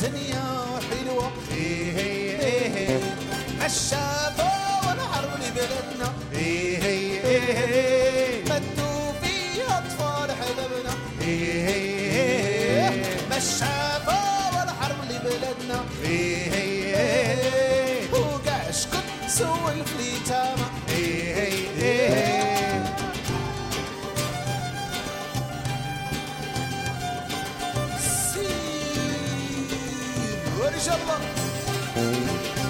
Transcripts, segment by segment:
الدنيا حلوة إيه إيه إيه إيه الشافة والحرب لبلدنا إيه إيه إيه إيه مدوا فيها أطفال حبابنا إيه إيه إيه الشافة والحرب لبلدنا إيه إيه إيه وقع شقد سولف اليتامى إيه إيه إيه سير ورجال الله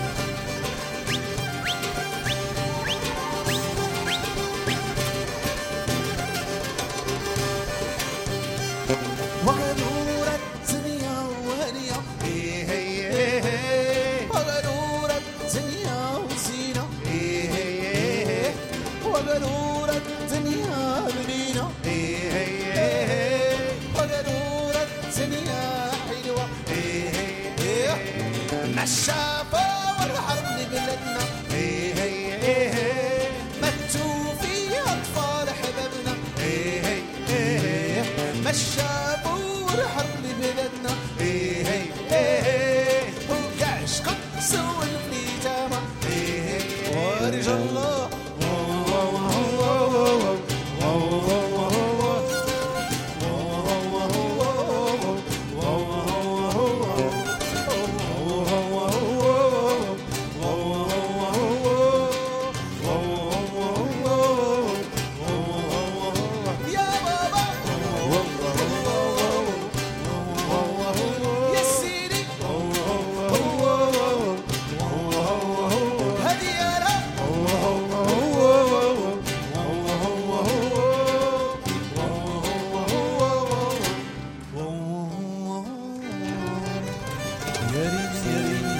وغرور الدنيا وهنية إيه إيه إيه إيه وغرور الدنيا وزينة إيه إيه إيه وغرور الدنيا بنينة إيه إيه إيه وغرور الدنيا حلوة إيه إيه إيه نشافة والحرب لبلدنا إيه إيه إيه متوا في أطفال حبابنا إيه إيه إيه مشى بور حرب لبلدنا إيه إيه إيه وقعش قدس والبليتامة إيه إيه ورجال الله يا بابا يا سيدي هدي يا رب يا ريت يا ريت